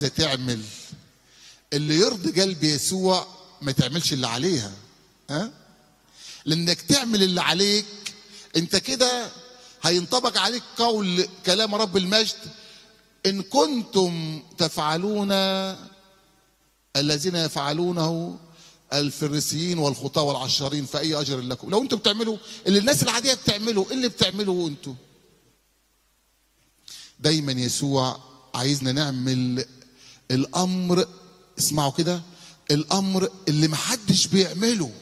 تعمل اللي يرضي قلب يسوع ما تعملش اللي عليها ها لانك تعمل اللي عليك انت كده هينطبق عليك قول كلام رب المجد ان كنتم تفعلون الذين يفعلونه الفريسيين والخطاة والعشارين فأي أجر لكم لو أنتم بتعملوا اللي الناس العادية بتعمله إيه اللي بتعمله أنتم دايما يسوع عايزنا نعمل الأمر اسمعوا كده الأمر اللي محدش بيعمله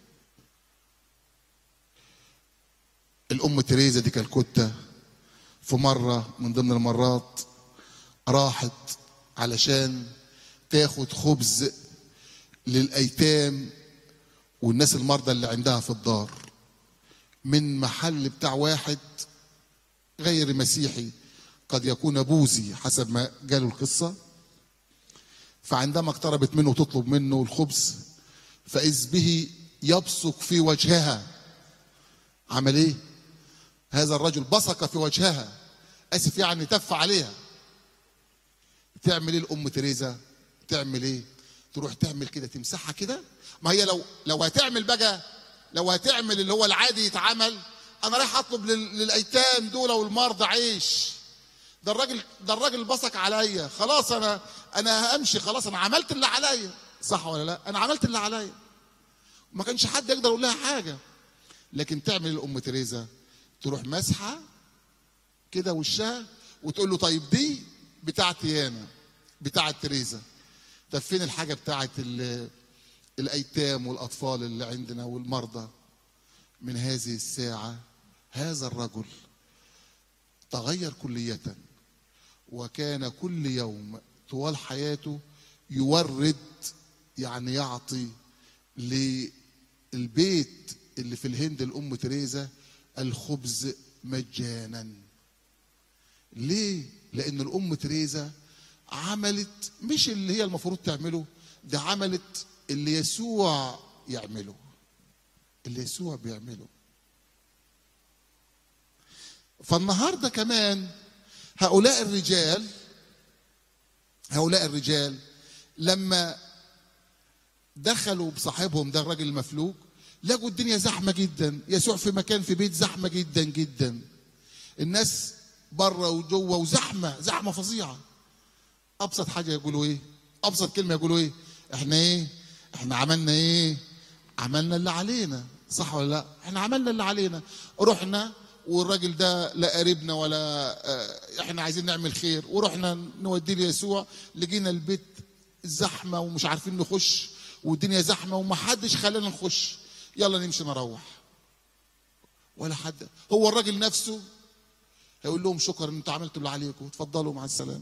الأم تريزا دي كالكتة في مرة من ضمن المرات راحت علشان تاخد خبز للايتام والناس المرضى اللي عندها في الدار من محل بتاع واحد غير مسيحي قد يكون بوذي حسب ما قالوا القصه فعندما اقتربت منه تطلب منه الخبز فاذ به يبصق في وجهها عمل ايه هذا الرجل بصق في وجهها اسف يعني تف عليها تعمل ايه الام تريزا تعمل ايه تروح تعمل كده تمسحها كده ما هي لو لو هتعمل بقى لو هتعمل اللي هو العادي يتعمل انا رايح اطلب لل- للايتام دول والمرضى عيش ده الراجل ده الراجل بصق عليا خلاص انا انا همشي خلاص انا عملت اللي عليا صح ولا لا انا عملت اللي عليا ما كانش حد يقدر يقول لها حاجه لكن تعمل الام تريزا تروح مسحه كده وشها وتقول له طيب دي بتاعتي انا بتاعت تريزا طب فين الحاجه بتاعت ال- الايتام والاطفال اللي عندنا والمرضى من هذه الساعه هذا الرجل تغير كليه وكان كل يوم طوال حياته يورد يعني يعطي للبيت اللي في الهند الام تريزا الخبز مجانا ليه لان الام تريزا عملت مش اللي هي المفروض تعمله ده عملت اللي يسوع يعمله اللي يسوع بيعمله فالنهارده كمان هؤلاء الرجال هؤلاء الرجال لما دخلوا بصاحبهم ده الراجل المفلوج لقوا الدنيا زحمه جدا يسوع في مكان في بيت زحمه جدا جدا الناس بره وجوه وزحمه زحمه فظيعه ابسط حاجه يقولوا ايه ابسط كلمه يقولوا ايه احنا ايه احنا عملنا ايه عملنا اللي علينا صح ولا لا احنا عملنا اللي علينا رحنا والراجل ده لا قريبنا ولا آه، احنا عايزين نعمل خير ورحنا نوديه ليسوع لقينا البيت زحمه ومش عارفين نخش والدنيا زحمه ومحدش خلانا نخش يلا نمشي نروح ولا حد هو الراجل نفسه هيقول لهم شكرا ان انتوا عملتوا اللي عليكم اتفضلوا مع السلامه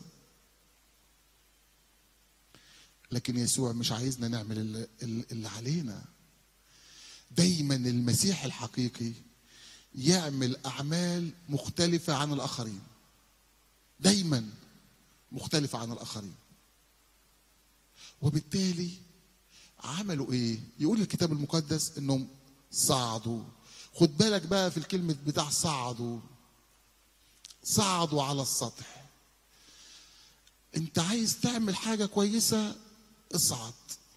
لكن يسوع مش عايزنا نعمل اللي, اللي علينا دايما المسيح الحقيقي يعمل اعمال مختلفه عن الاخرين دايما مختلفه عن الاخرين وبالتالي عملوا ايه يقول الكتاب المقدس انهم صعدوا خد بالك بقى في الكلمه بتاع صعدوا صعدوا على السطح انت عايز تعمل حاجه كويسه اصعد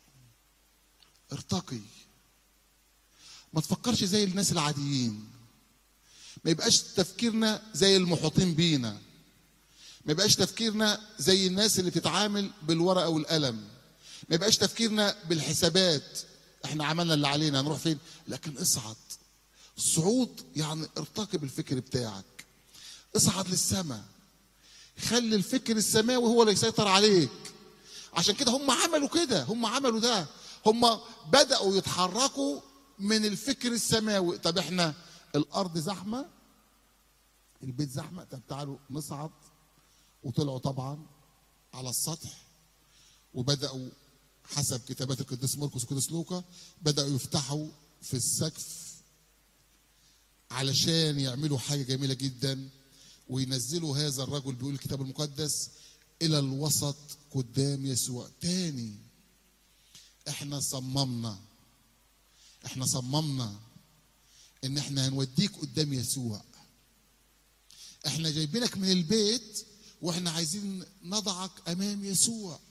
ارتقي ما تفكرش زي الناس العاديين ما يبقاش تفكيرنا زي المحيطين بينا ما يبقاش تفكيرنا زي الناس اللي بتتعامل بالورقه والقلم ما يبقاش تفكيرنا بالحسابات احنا عملنا اللي علينا هنروح فين لكن اصعد الصعود يعني ارتقي بالفكر بتاعك اصعد للسماء خلي الفكر السماوي هو اللي يسيطر عليك عشان كده هم عملوا كده هم عملوا ده هم بدأوا يتحركوا من الفكر السماوي طب احنا الارض زحمه البيت زحمه طب تعالوا نصعد وطلعوا طبعا على السطح وبدأوا حسب كتابات القديس مرقس والقديس لوقا بدأوا يفتحوا في السقف علشان يعملوا حاجة جميلة جدا وينزلوا هذا الرجل بيقول الكتاب المقدس إلى الوسط قدام يسوع تاني احنا صممنا احنا صممنا ان احنا هنوديك قدام يسوع احنا جايبينك من البيت واحنا عايزين نضعك امام يسوع